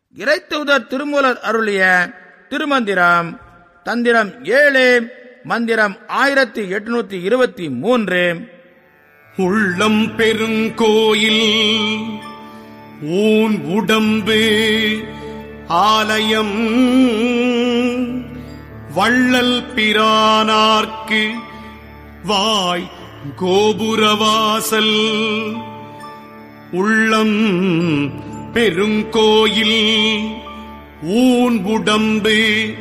இறைத்தூதர் திருமூலர் அருளிய திருமந்திரம் தந்திரம் ஏழு மந்திரம் ஆயிரத்தி எட்நூத்தி இருபத்தி மூன்று உள்ளம் பெருங்கோயில் ஊன் உடம்பு ஆலயம் வள்ளல் பிரானார்க்கு வாய் கோபுரவாசல் உள்ளம் பெருங்கோயில் ஊன் உடம்பு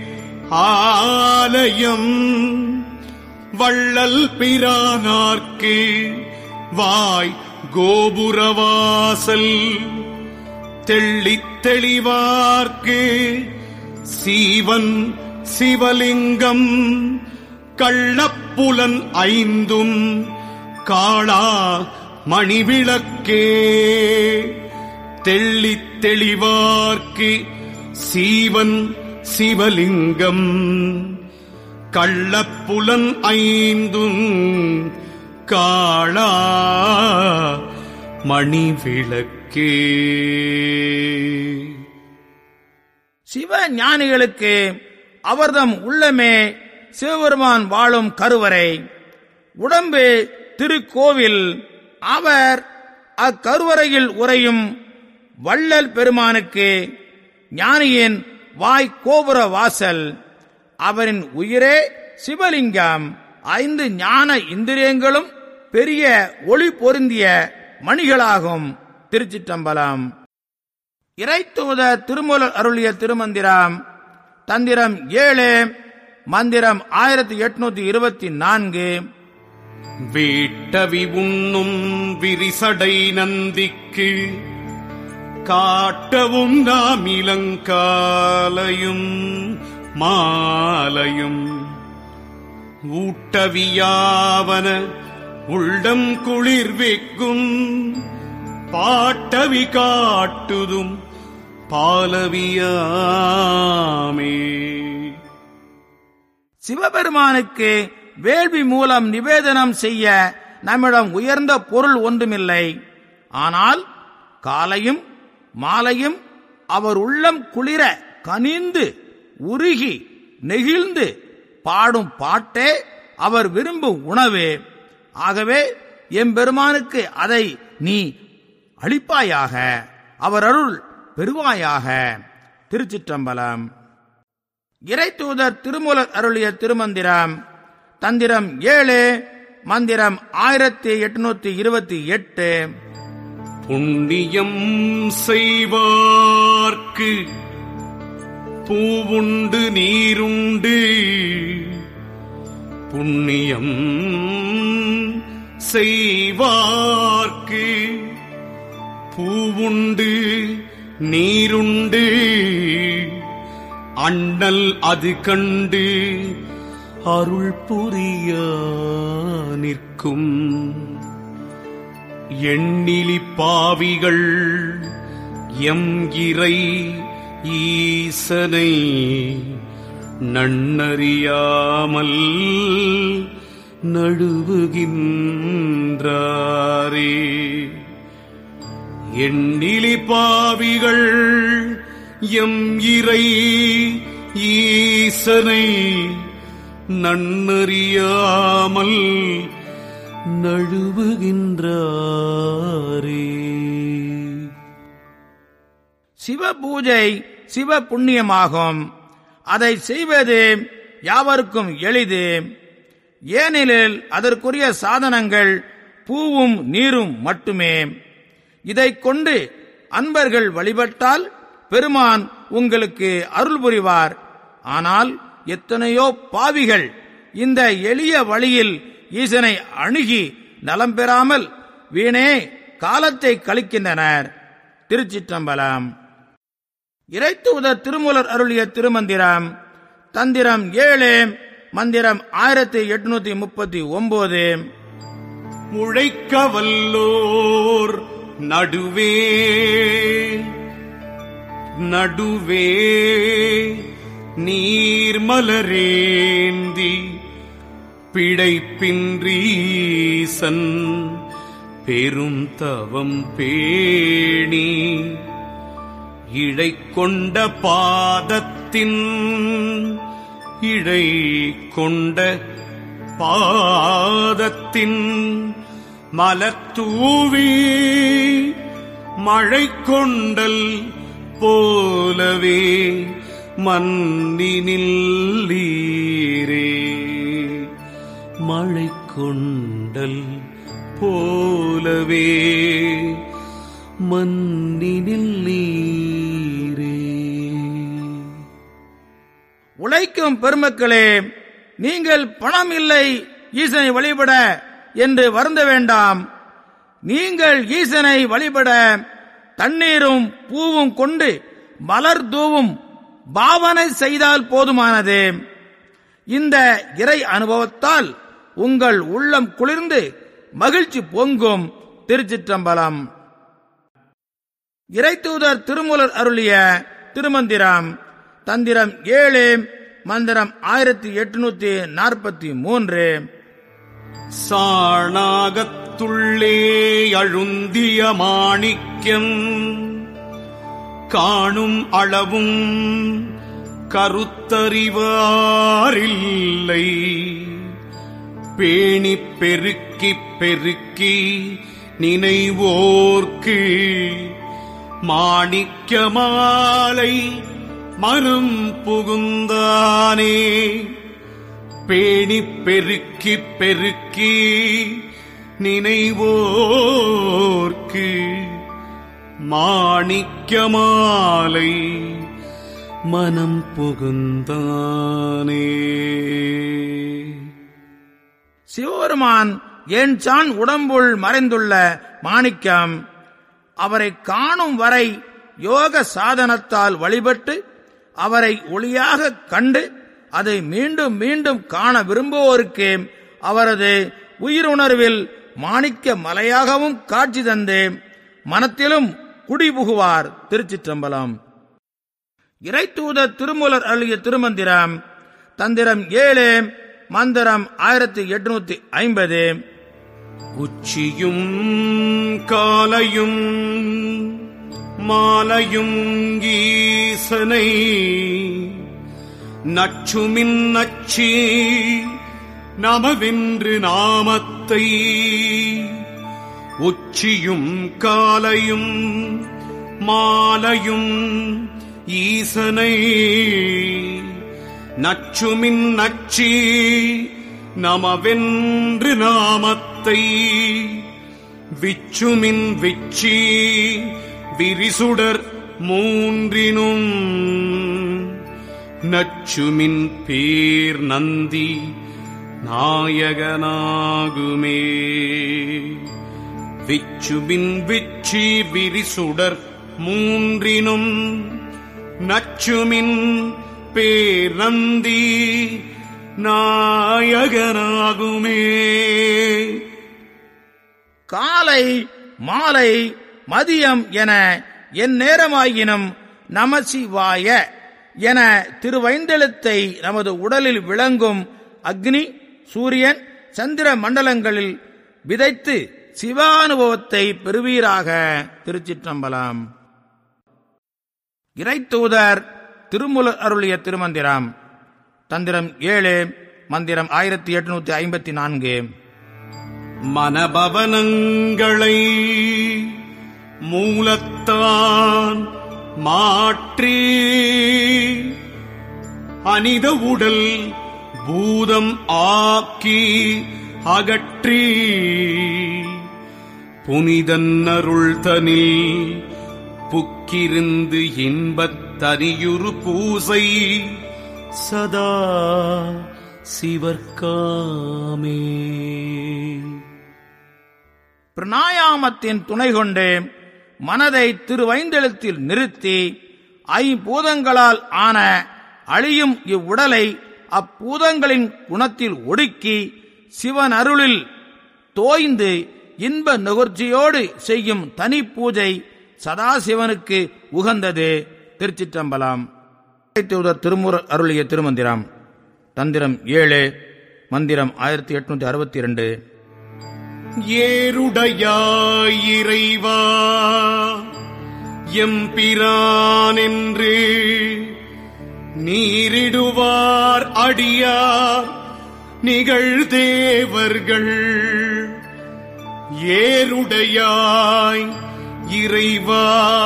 ஆலயம் வள்ளல் பிரானார்க்கு வாய் கோபுரவாசல் தெள்ளித் தெளிவார்க்கு சீவன் சிவலிங்கம் கள்ளப்புலன் ஐந்தும் காளா மணிவிளக்கே தெள்ளித் தெளிவார்க்கு சீவன் சிவலிங்கம் கள்ளப்புலன் ஐந்தும் காளா மணிவிளக்கே சிவ ஞானிகளுக்கு அவர்தம் உள்ளமே சிவபெருமான் வாழும் கருவறை உடம்பு திருக்கோவில் அவர் அக்கருவறையில் உறையும் வள்ளல் பெருமானுக்கு ஞானியின் வாய் கோபுர வாசல் அவரின் உயிரே சிவலிங்கம் ஐந்து ஞான இந்திரியங்களும் பெரிய ஒளி பொருந்திய மணிகளாகும் திருச்சிற்றம்பலம் இறைத்தூத திருமூலர் அருளிய திருமந்திரம் தந்திரம் ஏழு மந்திரம் ஆயிரத்தி எட்நூத்தி இருபத்தி நான்கு வேட்டவி உண்ணும் விரிசடை நந்திக்கு காட்டவும் நாம் இளங்காலையும் மாலையும் ஊட்டவியாவன உள்ளம் குளிர்விக்கும் பாட்டவி காட்டுதும் பாலவியாமே சிவபெருமானுக்கு வேள்வி மூலம் நிவேதனம் செய்ய நம்மிடம் உயர்ந்த பொருள் ஒன்றுமில்லை ஆனால் காலையும் மாலையும் அவர் உள்ளம் குளிர கனிந்து உருகி நெகிழ்ந்து பாடும் பாட்டே அவர் விரும்பும் உணவு ஆகவே எம்பெருமானுக்கு அதை நீ அளிப்பாயாக அவர் அருள் பெறுவாயாக திருச்சிற்றம்பலம் இறைத்தூதர் திருமூலர் அருளிய திருமந்திரம் தந்திரம் ஏழு மந்திரம் ஆயிரத்தி எட்நூத்தி இருபத்தி எட்டு புண்ணியம் செய்வார்க்கு பூவுண்டு நீருண்டு புண்ணியம் செய்வார்க்கு பூவுண்டு நீருண்டு அண்ணல் அது கண்டு அருள் புரிய நிற்கும் எண்ணிலி பாவிகள் எம் இறை ஈசனை நன்னறியாமல் நழுவுகின்றாரே எண்ணிலி பாவிகள் எம் இறை ஈசனை நன்னறியாமல் நழுவுகின்றாரே சிவ பூஜை சிவ புண்ணியமாகும் அதை செய்வது யாவருக்கும் எளிது ஏனெனில் அதற்குரிய சாதனங்கள் பூவும் நீரும் மட்டுமே இதைக் கொண்டு அன்பர்கள் வழிபட்டால் பெருமான் உங்களுக்கு அருள் புரிவார் ஆனால் எத்தனையோ பாவிகள் இந்த எளிய வழியில் ஈசனை அணுகி நலம் பெறாமல் வீணே காலத்தை கழிக்கின்றனர் திருச்சிற்றம்பலம் இறைத்தூதர் திருமூலர் அருளிய திருமந்திரம் தந்திரம் ஏழு மந்திரம் ஆயிரத்தி எட்நூத்தி முப்பத்தி ஒன்பது முழைக்க வல்லோர் நடுவே நடுவே நீர்மலரேந்தி பிழைப்பின்றீசன் பெரும் தவம் பேணி இழை கொண்ட பாதத்தின் இழை கொண்ட பாதத்தின் மலத்தூவி மழை கொண்டல் போலவே மன்னினில் நீரே மழை கொண்டல் போலவே மன்னினில் நீரே உழைக்கும் பெருமக்களே நீங்கள் பணம் இல்லை ஈசனை வழிபட என்று வருந்த வேண்டாம் நீங்கள் ஈசனை வழிபட தண்ணீரும் பூவும் கொண்டு மலர் தூவும் பாவனை செய்தால் போதுமானது இந்த இறை அனுபவத்தால் உங்கள் உள்ளம் குளிர்ந்து மகிழ்ச்சி பொங்கும் திருச்சிற்றம்பலம் இறைத்தூதர் திருமூலர் அருளிய திருமந்திரம் தந்திரம் ஏழு மந்திரம் ஆயிரத்தி எட்டுநூத்தி நாற்பத்தி மூன்று சாணாகத்துள்ளே அழுந்திய மாணிக்கம் காணும் அளவும் கருத்தறிவாரில்லை பேணிப் பெருக்கிப் பெருக்கி நினைவோர்க்கு மாணிக்க மாலை மனம் புகுந்தானே பேணிப் பெருக்கிப் பெருக்கி நினைவோர்க்கு மாணிக்க மாலை மனம் புகுந்தானே சிவபெருமான் என் சான் உடம்புள் மறைந்துள்ள மாணிக்கம் அவரை காணும் வரை யோக சாதனத்தால் வழிபட்டு அவரை ஒளியாக கண்டு அதை மீண்டும் மீண்டும் காண விரும்புவோருக்கு அவரது உயிருணர்வில் மாணிக்க மலையாகவும் காட்சி தந்து மனத்திலும் குடிபுகுவார் திருச்சிற்றம்பலம் இறைத்தூதர் திருமூலர் அருளிய திருமந்திரம் தந்திரம் ஏழு மந்திரம் ஆயிரத்தி எட்நூத்தி ஐம்பது உச்சியும் காலையும் மாலையும் ஈசனை நச்சுமின் நச்சி நமவென்று நாமத்தை உச்சியும் காலையும் மாலையும் ஈசனை நச்சுமின் நச்சி நமவென்று நாமத்தை விச்சுமின் விச்சி விரிசுடர் மூன்றினும் நச்சுமின் பேர் நந்தி நாயகனாகுமே விச்சுமின் விச்சி விரிசுடர் மூன்றினும் நச்சுமின் பேர் நந்தி நாயகனாகுமே காலை மாலை மதியம் என என் நேரமாயினும் நமசிவாய என திருவைந்தெழுத்தை நமது உடலில் விளங்கும் அக்னி சூரியன் சந்திர மண்டலங்களில் விதைத்து சிவானுபவத்தை பெறுவீராக திருச்சிற்றம்பலம் இறைத்தூதர் திருமுலர் அருளிய திருமந்திரம் தந்திரம் ஏழு மந்திரம் ஆயிரத்தி எட்நூத்தி ஐம்பத்தி நான்கு மனபவனங்களை மூலத்தான் மாற்றி அனித உடல் பூதம் ஆக்கி அகற்றி புனிதன் அருள் தனில் புக்கிருந்து இன்பத் தனியுறு பூசை சதா சிவர்க்காமே பிரணாயாமத்தின் துணை கொண்டு மனதை திருவைந்தெழுத்தில் நிறுத்தி ஐம்பூதங்களால் ஆன அழியும் இவ்வுடலை அப்பூதங்களின் குணத்தில் ஒடுக்கி சிவன் அருளில் தோய்ந்து இன்ப நுகர்ச்சியோடு செய்யும் தனி பூஜை சதாசிவனுக்கு உகந்தது திருச்சிற்றம்பலம் தூதர் திருமுற அருளிய திருமந்திரம் தந்திரம் ஏழு மந்திரம் ஆயிரத்தி எட்நூத்தி அறுபத்தி இரண்டு ஏருடையாயிரைவா எம்பிரான் என்று நீரிடுவார் அடியார் நிகழ்தேவர்கள் ஏருடையாய் இறைவா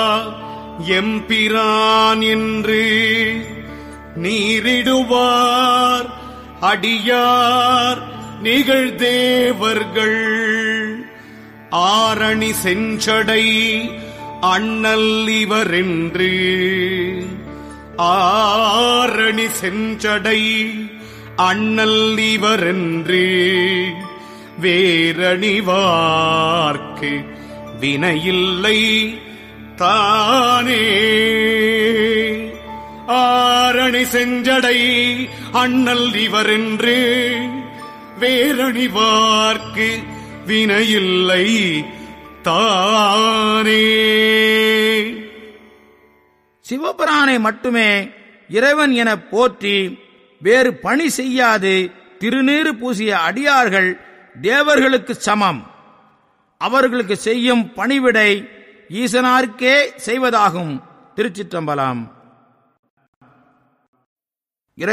எம்பிரான் என்று நீரிடுவார் அடியார் நிகழ்தேவர்கள் ஆரணி செஞ்சடை அண்ணல் இவரென்று ஆரணி செஞ்சடை அண்ணல் இவரென்று வேரணிவார்க்கு வினையில்லை தானே ஆரணி செஞ்சடை அண்ணல் இவரென்று வேரணிவார்க்கு வினையில்லை தானே சிவபிரானை மட்டுமே இறைவன் என போற்றி வேறு பணி செய்யாது திருநீறு பூசிய அடியார்கள் தேவர்களுக்கு சமம் அவர்களுக்கு செய்யும் பணிவிடை ஈசனாருக்கே செய்வதாகும் திருச்சிற்றம்பலம்